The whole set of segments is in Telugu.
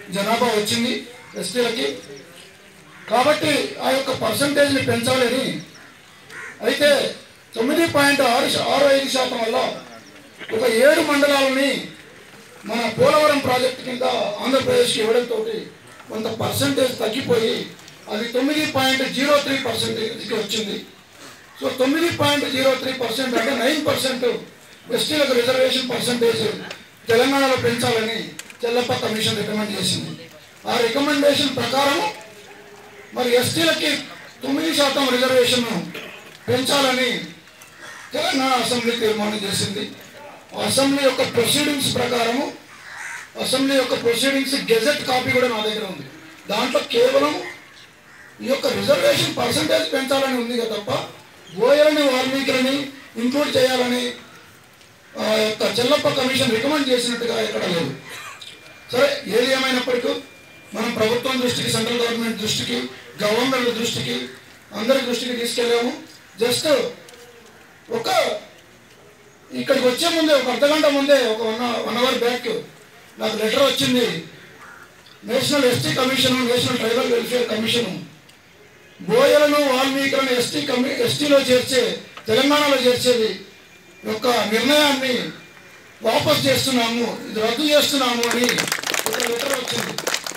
జనాభా వచ్చింది ఎస్టీలకి కాబట్టి ఆ యొక్క పర్సంటేజ్ని పెంచాలని అయితే తొమ్మిది పాయింట్ ఆరు శా- ఆరు ఐదు శాతం వల్ల ఒక ఏడు మండలాలని మన పోలవరం ప్రాజెక్టు కింద ఆంధ్రప్రదేశ్కి ఇవ్వడంతో కొంత పర్సంటేజ్ తగ్గిపోయి అది తొమ్మిది పాయింట్ జీరో త్రీ పర్సెంటేజ్కి వచ్చింది సో తొమ్మిది పాయింట్ జీరో త్రీ పర్సెంట్ అంటే నైన్ పర్సెంట్ ఎస్టీలకు రిజర్వేషన్ పర్సంటేజ్ తెలంగాణలో పెంచాలని చెల్లప్ప కమిషన్ రికమెండ్ చేసింది ఆ రికమెండేషన్ ప్రకారం మరి ఎస్టీలకి తొమ్మిది శాతం రిజర్వేషన్ పెంచాలని తెలంగాణ అసెంబ్లీ తీర్మానం చేసింది అసెంబ్లీ యొక్క ప్రొసీడింగ్స్ ప్రకారము అసెంబ్లీ యొక్క ప్రొసీడింగ్స్ గెజెట్ కాపీ కూడా నా దగ్గర ఉంది దాంట్లో కేవలం ఈ యొక్క రిజర్వేషన్ పర్సంటేజ్ పెంచాలని ఉంది కదా తప్ప బోయలని వాల్మీకులని ఇంక్లూడ్ చేయాలని ఆ యొక్క చెల్లప్ప కమిషన్ రికమెండ్ చేసినట్టుగా ఎక్కడ లేదు సరే ఏది ఏమైనప్పటికీ మనం ప్రభుత్వం దృష్టికి సెంట్రల్ గవర్నమెంట్ దృష్టికి గవర్నర్ దృష్టికి అందరి దృష్టికి తీసుకెళ్ళాము జస్ట్ ఒక ఇక్కడికి వచ్చే ముందే ఒక అర్ధగంట ముందే ఒక వన్ వన్ అవర్ బ్యాక్ నాకు లెటర్ వచ్చింది national ST commission national tribal welfare commission బోయలను వాల్మీకులను ఎస్టీ కమి ఎస్టీలో చేర్చే తెలంగాణలో చేర్చేది యొక్క నిర్ణయాన్ని వాపస్ చేస్తున్నాము ఇది రద్దు చేస్తున్నాము అని ఒక లెటర్ వచ్చింది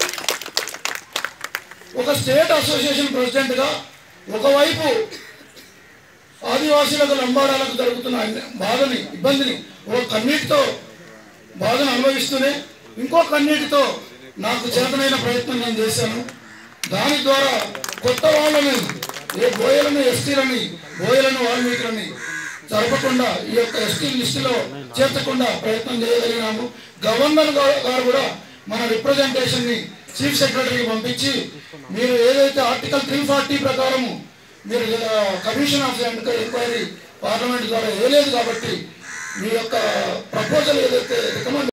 ఒక స్టేట్ అసోసియేషన్ ప్రెసిడెంట్గా ఒకవైపు ఆదివాసీలకు లంబాడాలకు జరుగుతున్న అన్య- బాధని ఇబ్బందిని ఒక కన్నీటితో బాధను అనుభవిస్తూనే ఇంకో కన్నీటితో నాకు చేతనైన ప్రయత్నం నేను చేశాను దాని ద్వారా కొత్త వాళ్ళని ఏ బోయలను ఎస్టీలని బోయలను వాల్మీకులని జరపకుండా ఈ యొక్క ఎస్టీ లిస్టులో చేర్చకుండా ప్రయత్నం చేయగలిగినాము గవర్నర్ గా- గారు కూడా మన రిప్రజెంటేషన్ ని చీఫ్ సెక్రటరీకి పంపించి మీరు ఏదైతే ఆర్టికల్ త్రీ ఫార్టీ ప్రకారము మీరు కమిషన్ ఆఫ్ ఎంక్వైరీ పార్లమెంట్ ద్వారా వేయలేదు కాబట్టి మీ యొక్క ప్రపోజల్ ఏదైతే రికమెండ్